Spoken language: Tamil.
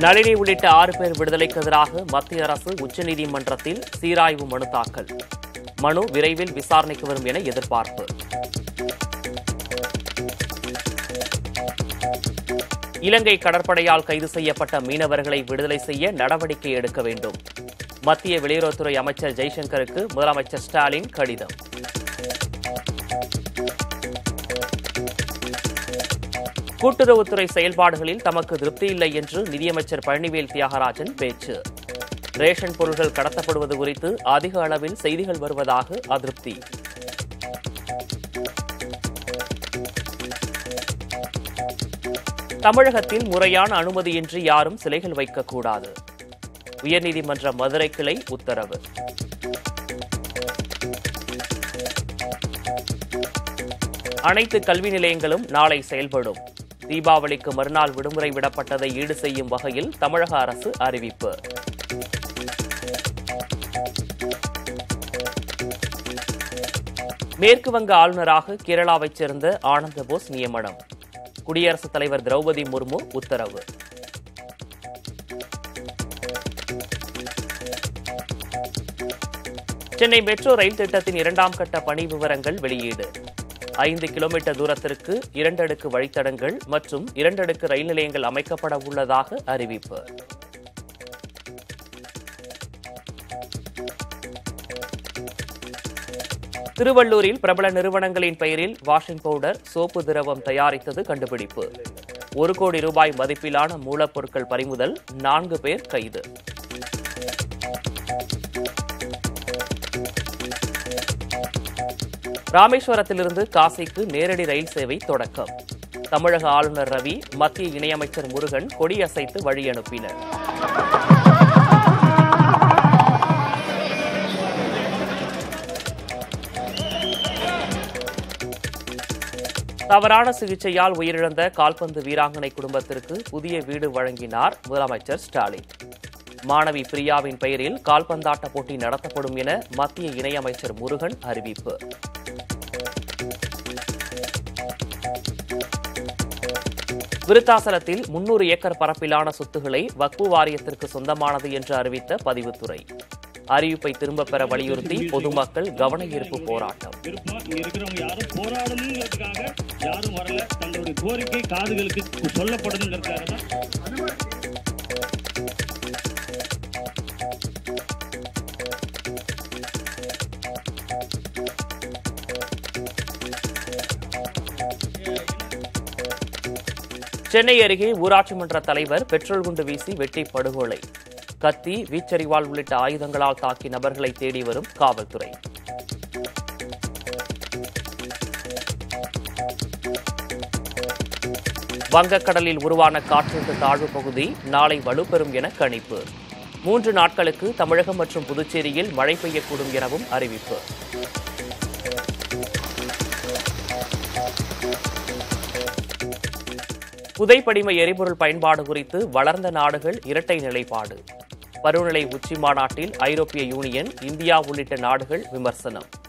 நளினி உள்ளிட்ட ஆறு பேர் விடுதலைக்கு எதிராக மத்திய அரசு உச்சநீதிமன்றத்தில் சீராய்வு மனு தாக்கல் மனு விரைவில் விசாரணைக்கு வரும் என எதிர்பார்ப்பு இலங்கை கடற்படையால் கைது செய்யப்பட்ட மீனவர்களை விடுதலை செய்ய நடவடிக்கை எடுக்க வேண்டும் மத்திய வெளியுறவுத்துறை அமைச்சர் ஜெய்சங்கருக்கு முதலமைச்சர் ஸ்டாலின் கடிதம் கூட்டுறவுத்துறை செயல்பாடுகளில் தமக்கு திருப்தி இல்லை என்று நிதியமைச்சர் பழனிவேல் தியாகராஜன் பேச்சு ரேஷன் பொருட்கள் கடத்தப்படுவது குறித்து அதிக அளவில் செய்திகள் வருவதாக அதிருப்தி தமிழகத்தில் முறையான அனுமதியின்றி யாரும் சிலைகள் வைக்கக்கூடாது உயர்நீதிமன்ற மதுரை கிளை உத்தரவு அனைத்து கல்வி நிலையங்களும் நாளை செயல்படும் தீபாவளிக்கு மறுநாள் விடுமுறை விடப்பட்டதை ஈடு செய்யும் வகையில் தமிழக அரசு அறிவிப்பு மேற்கு வங்க ஆளுநராக கேரளாவைச் சேர்ந்த ஆனந்த போஸ் நியமனம் குடியரசுத் தலைவர் திரௌபதி முர்மு உத்தரவு சென்னை மெட்ரோ ரயில் திட்டத்தின் இரண்டாம் கட்ட பணி விவரங்கள் வெளியீடு ஐந்து கிலோமீட்டர் தூரத்திற்கு இரண்டடுக்கு வழித்தடங்கள் மற்றும் இரண்டடுக்கு ரயில் நிலையங்கள் அமைக்கப்பட உள்ளதாக அறிவிப்பு திருவள்ளூரில் பிரபல நிறுவனங்களின் பெயரில் வாஷிங் பவுடர் சோப்பு திரவம் தயாரித்தது கண்டுபிடிப்பு ஒரு கோடி ரூபாய் மதிப்பிலான மூலப்பொருட்கள் பறிமுதல் நான்கு பேர் கைது ராமேஸ்வரத்திலிருந்து காசிக்கு நேரடி ரயில் சேவை தொடக்கம் தமிழக ஆளுநர் ரவி மத்திய இணையமைச்சர் முருகன் கொடியசைத்து வழி அனுப்பினர் தவறான சிகிச்சையால் உயிரிழந்த கால்பந்து வீராங்கனை குடும்பத்திற்கு புதிய வீடு வழங்கினார் முதலமைச்சர் ஸ்டாலின் மாணவி பிரியாவின் பெயரில் கால்பந்தாட்ட போட்டி நடத்தப்படும் என மத்திய இணையமைச்சர் முருகன் அறிவிப்பு விருத்தாசலத்தில் முன்னூறு ஏக்கர் பரப்பிலான சொத்துக்களை வக்பு வாரியத்திற்கு சொந்தமானது என்று அறிவித்த பதிவுத்துறை அறிவிப்பை திரும்பப் பெற வலியுறுத்தி பொதுமக்கள் கவன ஈர்ப்பு போராட்டம் விருப்பம் இங்க இருக்கிறவங்க யாரும் போராடணுங்கிறதுக்காக யாரும் வரல தங்களுடைய கோரிக்கை காதுகளுக்கு சொல்லப்படணுங்கிறதுக்காக தான் சென்னை அருகே ஊராட்சி மன்ற தலைவர் பெட்ரோல் குண்டு வீசி வெட்டி படுகொலை கத்தி வீச்சரிவாள் உள்ளிட்ட ஆயுதங்களால் தாக்கி நபர்களை தேடி வரும் காவல்துறை வங்கக்கடலில் உருவான காற்றழுத்த தாழ்வு பகுதி நாளை வலுப்பெறும் என கணிப்பு மூன்று நாட்களுக்கு தமிழகம் மற்றும் புதுச்சேரியில் மழை பெய்யக்கூடும் எனவும் அறிவிப்பு புதைப்படிம எரிபொருள் பயன்பாடு குறித்து வளர்ந்த நாடுகள் இரட்டை நிலைப்பாடு பருவநிலை உச்சி மாநாட்டில் ஐரோப்பிய யூனியன் இந்தியா உள்ளிட்ட நாடுகள் விமர்சனம்